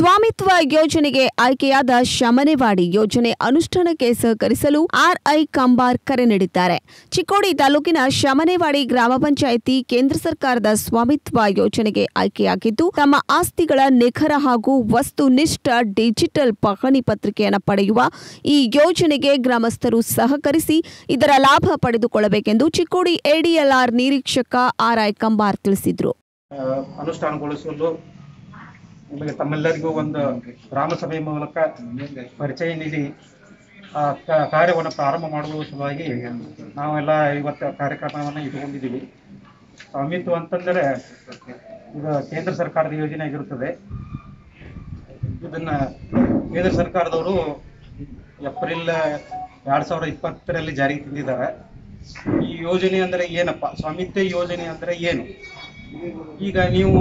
ಸ್ವಾಮಿತ್ವ ಯೋಜನೆಗೆ ಆಯ್ಕೆಯಾದ ಶಮನೆವಾಡಿ ಯೋಜನೆ ಅನುಷ್ಠಾನಕ್ಕೆ ಸಹಕರಿಸಲು ಆರ್ಐ ಕಂಬಾರ್ ಕರೆ ನೀಡಿದ್ದಾರೆ ಚಿಕ್ಕೋಡಿ ತಾಲೂಕಿನ ಶಮನೆವಾಡಿ ಗ್ರಾಮ ಪಂಚಾಯಿತಿ ಕೇಂದ್ರ ಸರ್ಕಾರದ ಸ್ವಾಮಿತ್ವ ಯೋಜನೆಗೆ ಆಯ್ಕೆಯಾಗಿದ್ದು ತಮ್ಮ ಆಸ್ತಿಗಳ ನಿಖರ ಹಾಗೂ ವಸ್ತುನಿಷ್ಠ ಡಿಜಿಟಲ್ ಪಹಣಿ ಪತ್ರಿಕೆಯನ್ನು ಪಡೆಯುವ ಈ ಯೋಜನೆಗೆ ಗ್ರಾಮಸ್ಥರು ಸಹಕರಿಸಿ ಇದರ ಲಾಭ ಪಡೆದುಕೊಳ್ಳಬೇಕೆಂದು ಚಿಕ್ಕೋಡಿ ಎಡಿಎಲ್ಆರ್ ನಿರೀಕ್ಷಕ ಆರ್ಐ ಕಂಬಾರ್ ತಿಳಿಸಿದರು ಆ, ಅನುಷ್ಠಾನಗೊಳಿಸಲು ನಿಮಗೆ ತಮ್ಮೆಲ್ಲರಿಗೂ ಒಂದು ಗ್ರಾಮ ಸಭೆ ಮೂಲಕ ಪರಿಚಯ ನೀಡಿ ಆ ಕ- ಕಾರ್ಯವನ್ನು ಪ್ರಾರಂಭ ಮಾಡುವ ಸಲುವಾಗಿ ನಾವೆಲ್ಲ ಇವತ್ತು ಕಾರ್ಯಕ್ರಮವನ್ನು ಇಟ್ಕೊಂಡಿದ್ದೀವಿ ಸ್ವಾಮಿತ್ವ ಅಂತಂದರೆ ಇದು ಕೇಂದ್ರ ಸರ್ಕಾರದ ಯೋಜನೆ ಆಗಿರುತ್ತದೆ ಇದನ್ನ ಕೇಂದ್ರ ಸರ್ಕಾರದವರು ಏಪ್ರಿಲ್ ಎರಡ್ ಸಾವಿರದ ಇಪ್ಪತ್ತರಲ್ಲಿ ಜಾರಿಗೆ ತಂದಿದ್ದಾರೆ ಈ ಯೋಜನೆ ಅಂದರೆ ಏನಪ್ಪ ಸ್ವಾಮಿತ್ವ ಯೋಜನೆ ಅಂದರೆ ಏನು ಈಗ ನೀವು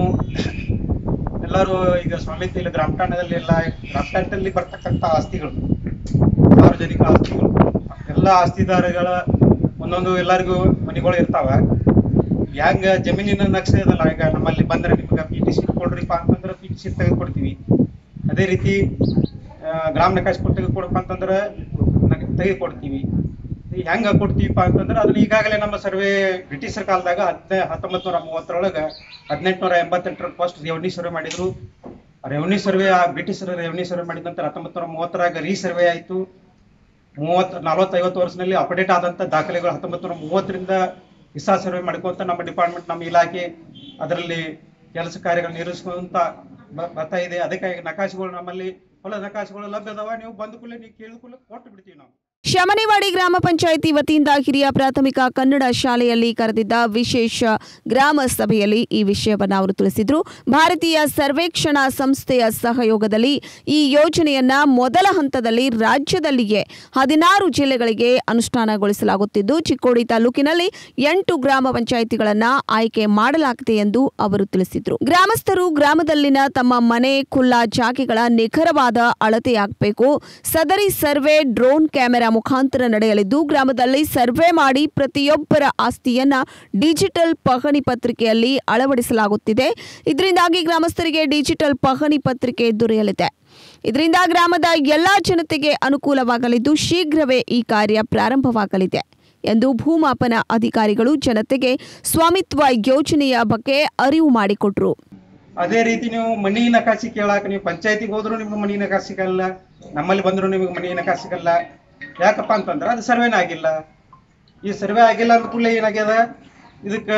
ಎಲ್ಲರೂ ಈಗ ಸ್ವಾಮಿತ್ವ ಇಲ್ಲ ಗ್ರಾಮ ಠಾಣದಲ್ಲಿ ಎಲ್ಲ ಗ್ರಾಮ ಠಾಣದಲ್ಲಿ ಬರ್ತಕ್ಕಂಥ ಆಸ್ತಿಗಳು ಸಾರ್ವಜನಿಕ ಆಸ್ತಿಗಳು ಎಲ್ಲ ಆಸ್ತಿದಾರಗಳ ಒಂದೊಂದು ಎಲ್ಲರಿಗೂ ಮನೆಗಳು ಇರ್ತಾವ ಹೆಂಗ ಜಮೀನಿನ ನಕ್ಷೆ ಇದಲ್ಲ ಈಗ ನಮ್ಮಲ್ಲಿ ಬಂದ್ರೆ ನಿಮ್ಗೆ ಪಿ ಟಿ ಸಿ ಕೊಡ್ರಿಪ್ಪ ಅಂತಂದ್ರೆ ಪಿ ಟಿ ಸಿ ತೆಗೆದುಕೊಡ್ತೀವಿ ಅದೇ ರೀತಿ ಆ, ಗ್ರಾಮ ನಕಾಶೆ ಕೊಟ್ಟು ತೆಗೆದುಕೊಡಪ್ಪ ಅಂತಂದ್ರೆ ನಗೆ ತೆಗೆದುಕೊಡ್ತೀವಿ ಈ ಹೆಂಗ ಕೊಡ್ತೀವಿಪ್ಪ ಅಂತಂದ್ರೆ ಅದನ್ನ ಈಗಾಗಲೇ ನಮ್ಮ ಸರ್ವೆ ಬ್ರಿಟಿಷರ ಕಾಲದಾಗ ಹದಿನೈ ಹತ್ತೊಂಬತ್ತು ನೂರ ಮೂವತ್ತರೊಳಗ ಹದಿನೆಂಟುನೂರ ಎಂಬತ್ತೆಂಟರ ಫಸ್ಟ್ ರೆವನ್ಯೂ ಸರ್ವೆ ಮಾಡಿದ್ರು ರೆವನ್ಯೂ ಸರ್ವೆ ಬ್ರಿಟಿಷರು ರೆವನ್ಯೂ ಸರ್ವೆ ಮಾಡಿದ ನಂತರ ಹತ್ತೊಂಬತ್ತು ನೂರ ಮೂವತ್ತರಾಗ ರೀಸರ್ವೆ ಆಯಿತು ಮೂವತ್ತು ನಲವತ್ತೈವತ್ತು ವರ್ಷದಲ್ಲಿ ಅಪ್ಡೇಟ್ ಆದಂಥ ದಾಖಲೆಗಳು ಹತ್ತೊಂಬತ್ತು ನೂರ ಮೂವತ್ತರಿಂದ ಹಿಸ್ಸಾ ಸರ್ವೆ ಮಾಡ್ಕೊಂತ ನಮ್ಮ ಡಿಪಾರ್ಟ್ಮೆಂಟ್ ನಮ್ಮ ಇಲಾಖೆ ಅದರಲ್ಲಿ ಕೆಲಸ ಕಾರ್ಯಗಳು ನಿರ್ವಹಿಸ್ಕೊಂತ ಬ- ಬರ್ತಾ ಇದೆ ಅದಕ್ಕಾಗಿ ನಕಾಶೆಗಳು ನಮ್ಮಲ್ಲಿ ಹೊಲ ನಕಾಶೆಗಳು ಲಭ್ಯ ಅದಾವ ನೀವು ಬಂದ ಕೂಡಲೇ ನೀವು ಕೇಳಿದ ಕೂಡಲೇ ಕೊಟ್ಟು ಬಿಡ್ತೀವಿ ನಾವು ಶಮನೆವಾಡಿ ಗ್ರಾಮ ಪಂಚಾಯಿತಿ ವತಿಯಿಂದ ಹಿರಿಯ ಪ್ರಾಥಮಿಕ ಕನ್ನಡ ಶಾಲೆಯಲ್ಲಿ ಕರೆದಿದ್ದ ವಿಶೇಷ ಗ್ರಾಮ ಸಭೆಯಲ್ಲಿ ಈ ವಿಷಯವನ್ನು ಅವರು ತಿಳಿಸಿದರು ಭಾರತೀಯ ಸರ್ವೇಕ್ಷಣಾ ಸಂಸ್ಥೆಯ ಸಹಯೋಗದಲ್ಲಿ ಈ ಯೋಜನೆಯನ್ನ ಮೊದಲ ಹಂತದಲ್ಲಿ ರಾಜ್ಯದಲ್ಲಿಯೇ ಹದಿನಾರು ಜಿಲ್ಲೆಗಳಿಗೆ ಅನುಷ್ಠಾನಗೊಳಿಸಲಾಗುತ್ತಿದ್ದು ಚಿಕ್ಕೋಡಿ ತಾಲೂಕಿನಲ್ಲಿ ಎಂಟು ಗ್ರಾಮ ಪಂಚಾಯಿತಿಗಳನ್ನ ಆಯ್ಕೆ ಮಾಡಲಾಗಿದೆ ಎಂದು ಅವರು ತಿಳಿಸಿದರು ಗ್ರಾಮಸ್ಥರು ಗ್ರಾಮದಲ್ಲಿನ ತಮ್ಮ ಮನೆ ಖುಲ್ಲಾ ಜಾಗೆಗಳ ನಿಖರವಾದ ಅಳತೆಯಾಗಬೇಕು ಸದರಿ ಸರ್ವೆ ಡ್ರೋನ್ ಕ್ಯಾಮೆರಾ ಮುಖಾಂತರ ನಡೆಯಲಿದ್ದು ಗ್ರಾಮದಲ್ಲಿ ಸರ್ವೆ ಮಾಡಿ ಪ್ರತಿಯೊಬ್ಬರ ಆಸ್ತಿಯನ್ನ ಡಿಜಿಟಲ್ ಪಹಣಿ ಪತ್ರಿಕೆಯಲ್ಲಿ ಅಳವಡಿಸಲಾಗುತ್ತಿದೆ ಇದರಿಂದಾಗಿ ಗ್ರಾಮಸ್ಥರಿಗೆ ಡಿಜಿಟಲ್ ಪಹಣಿ ಪತ್ರಿಕೆ ದೊರೆಯಲಿದೆ ಇದರಿಂದ ಗ್ರಾಮದ ಎಲ್ಲಾ ಜನತೆಗೆ ಅನುಕೂಲವಾಗಲಿದ್ದು ಶೀಘ್ರವೇ ಈ ಕಾರ್ಯ ಪ್ರಾರಂಭವಾಗಲಿದೆ ಎಂದು ಭೂಮಾಪನ ಅಧಿಕಾರಿಗಳು ಜನತೆಗೆ ಸ್ವಾಮಿತ್ವ ಯೋಜನೆಯ ಬಗ್ಗೆ ಅರಿವು ಮಾಡಿಕೊಟ್ರು ಅದೇ ರೀತಿ ನೀವು ಮನಿ ನಕಾಶೆ ಕೇಳಾಕ ನೀವು ಪಂಚಾಯತಿಗೆ ಹೋದ್ರು ನಿಮ್ಗೆ ಮನಿ ನಕಾಶೆ ಸಿಗಲ್ಲ ನಮ್ಮಲ್ಲಿ ಬಂದ್ರು ನಿಮಗೆ ಮನಿ ನಕಾಶೆ ಸಿಗಲ್ಲ ಯಾಕಪ್ಪ ಅಂತಂದ್ರೆ ಅದು ಸರ್ವೇನ ಆಗಿಲ್ಲ ಈ ಸರ್ವೆ ಆಗಿಲ್ಲ ಅಂದ ಕೂಡಲೇ ಏನಾಗ್ಯದ ಇದಕ್ಕೆ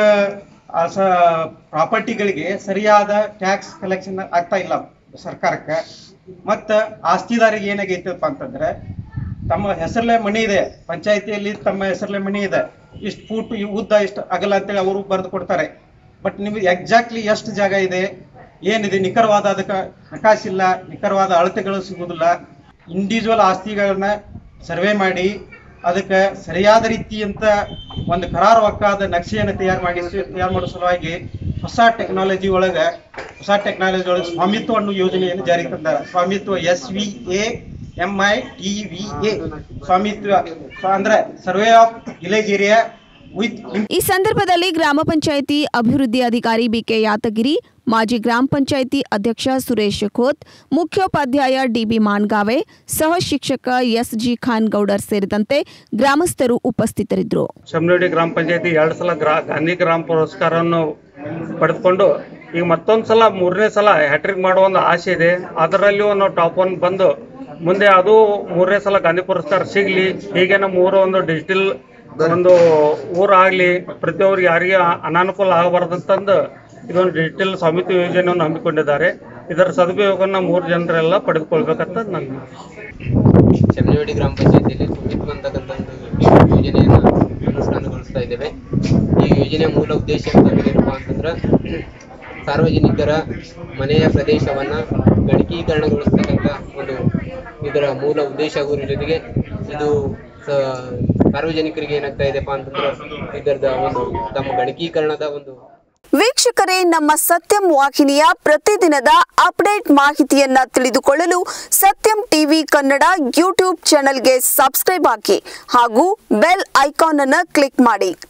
ಪ್ರಾಪರ್ಟಿಗಳಿಗೆ ಸರಿಯಾದ ಟ್ಯಾಕ್ಸ್ ಕಲೆಕ್ಷನ್ ಆಗ್ತಾ ಇಲ್ಲ ಸರ್ಕಾರಕ್ಕೆ ಮತ್ತ ಆಸ್ತಿದಾರಿಗೆ ಏನಾಗೈತಪ್ಪ ಅಂತಂದ್ರೆ ತಮ್ಮ ಹೆಸರಲ್ಲೇ ಮನಿ ಇದೆ ಪಂಚಾಯತಿಯಲ್ಲಿ ತಮ್ಮ ಹೆಸರಲ್ಲೇ ಮನಿ ಇದೆ ಇಷ್ಟು ಫೂಟ್ ಈ ಉದ್ದ ಇಷ್ಟು ಅಗಲ ಅಂತೇಳಿ ಅವರು ಬರೆದು ಕೊಡ್ತಾರೆ ಬಟ್ ನಿಮಗೆ ಎಕ್ಸಾಕ್ಟ್ಲಿ ಎಷ್ಟು ಜಾಗ ಇದೆ ಏನಿದೆ ನಿಖರವಾದ ಅದಕ್ಕೆ ನಕಾಶಿಲ್ಲ ನಿಖರವಾದ ಅಳತೆಗಳು ಸಿಗುವುದಿಲ್ಲ ಇಂಡಿವಿಜುವಲ್ ಆಸ್ತಿಗಳನ್ನ ಸರ್ವೆ ಮಾಡಿ ಅದಕ್ಕೆ ಸರಿಯಾದ ರೀತಿಯಂತ ಒಂದು ಕರಾರುವಕ್ಕಾದ ನಕ್ಷೆಯನ್ನು ತಯಾರು ಮಾಡಿ ತಯಾರು ಮಾಡೋ ಸಲುವಾಗಿ ಹೊಸ ಟೆಕ್ನಾಲಜಿ ಒಳಗೆ ಹೊಸ ಟೆಕ್ನಾಲಜಿ ಒಳಗೆ ಸ್ವಾಮಿತ್ವ ಅನ್ನೋ ಯೋಜನೆಯನ್ನು ಜಾರಿಗೆ ತಂದಾರ Swamitva S V A M I T V A Swamitva ಅಂದ್ರೆ survey of village area with ಈ ಸಂದರ್ಭದಲ್ಲಿ ಗ್ರಾಮ ಪಂಚಾಯಿತಿ ಅಭಿವೃದ್ಧಿ ಅಧಿಕಾರಿ ಬಿಕೆ ಯಾತಗಿರಿ ಮಾಜಿ ಗ್ರಾಮ ಪಂಚಾಯಿತಿ ಅಧ್ಯಕ್ಷ ಸುರೇಶ್ ಖೋತ್ ಮುಖ್ಯೋಪಾಧ್ಯಾಯ ಡಿಬಿ ಮಾನ್ಗಾವೆ ಸಹ ಶಿಕ್ಷಕ ಎಸ್ಜಿ ಖಾನ್ ಗೌಡರ್ ಸೇರಿದಂತೆ ಗ್ರಾಮಸ್ಥರು ಉಪಸ್ಥಿತರಿದ್ದರು ಶಮನಹಳ್ಳಿ ಗ್ರಾಮ ಪಂಚಾಯತಿ ಎರಡು ಸಲ ಗ್ರಾ ಗಾಂಧಿ ಗ್ರಾಮ ಪುರಸ್ಕಾರವನ್ನು ಪಡೆದುಕೊಂಡು ಈಗ ಮತ್ತೊಂದು ಸಲ ಮೂರನೇ ಸಲ ಹ್ಯಾಟ್ರಿಕ್ ಮಾಡುವ ಒಂದು ಆಸೆ ಇದೆ ಅದರಲ್ಲಿಯೂ ನಾವು ಟಾಪ್ ಒನ್ ಬಂದು ಮುಂದೆ ಅದು ಮೂರನೇ ಸಲ ಗಾಂಧಿ ಪುರಸ್ಕಾರ ಸಿಗಲಿ ಹೀಗೆ ನಮ್ಮ ಊರು ಒಂದು ಡಿಜಿಟಲ್ ಒಂದು ಊರಾಗಲಿ ಪ್ರತಿಯೊಬ್ಬರಿಗೆ ಯಾರಿಗೆ ಅನಾನುಕೂಲ ಆಗಬಾರ್ದಂತಂದು ಇದೊಂದು ಡಿಜಿಟಲ್ ಸ್ವಾಮಿತ್ವ ಯೋಜನೆಯನ್ನು ಹಮ್ಮಿಕೊಂಡಿದ್ದಾರೆ ಇದರ ಸದುಪಯೋಗವನ್ನು ಮೂರು ಜನರೆಲ್ಲ ಪಡೆದುಕೊಳ್ಬೇಕಂತ ನನ್ನ ಶಮನವಾಡಿ ಗ್ರಾಮ ಪಂಚಾಯತಿಯಲ್ಲಿ ಸ್ವಾಮಿತ್ವ ಅಂತಕ್ಕಂಥ ಒಂದು ಯೋಜನೆಯನ್ನು ಅನುಷ್ಠಾನಗೊಳಿಸ್ತಾ ಇದ್ದೇವೆ ಈ ಯೋಜನೆಯ ಮೂಲ ಉದ್ದೇಶ ಅಂತಂದ್ರೆ ಏನಪ್ಪಾ ಅಂತಂದ್ರೆ ಸಾರ್ವಜನಿಕರ ಮನೆಯ ಪ್ರದೇಶವನ್ನ ಗಣಕೀಕರಣಗೊಳಿಸ್ತಕ್ಕಂಥ ಒಂದು ಇದರ ಮೂಲ ಉದ್ದೇಶ ಆಗುವುದ್ರ ಜೊತೆಗೆ ಇದು ಸ- ಸಾರ್ವಜನಿಕರಿಗೆ ಏನಾಗ್ತಾ ಇದೆಪ್ಪ ಅಂತಂದ್ರೆ ಇದರದ ಒಂದು ತಮ್ಮ ಗಣಕೀಕರಣದ ಒಂದು ವೀಕ್ಷಕರೇ ನಮ್ಮ ಸತ್ಯಂ ವಾಹಿನಿಯ ಪ್ರತಿದಿನದ ಅಪ್ಡೇಟ್ ಮಾಹಿತಿಯನ್ನ ತಿಳಿದುಕೊಳ್ಳಲು ಸತ್ಯಂ ಟಿವಿ ಕನ್ನಡ ಯೂಟ್ಯೂಬ್ ಚಾನೆಲ್ಗೆ ಸಬ್ಸ್ಕ್ರೈಬ್ ಹಾಕಿ ಹಾಗೂ ಬೆಲ್ ಐಕಾನ್ ಅನ್ನು ಕ್ಲಿಕ್ ಮಾಡಿ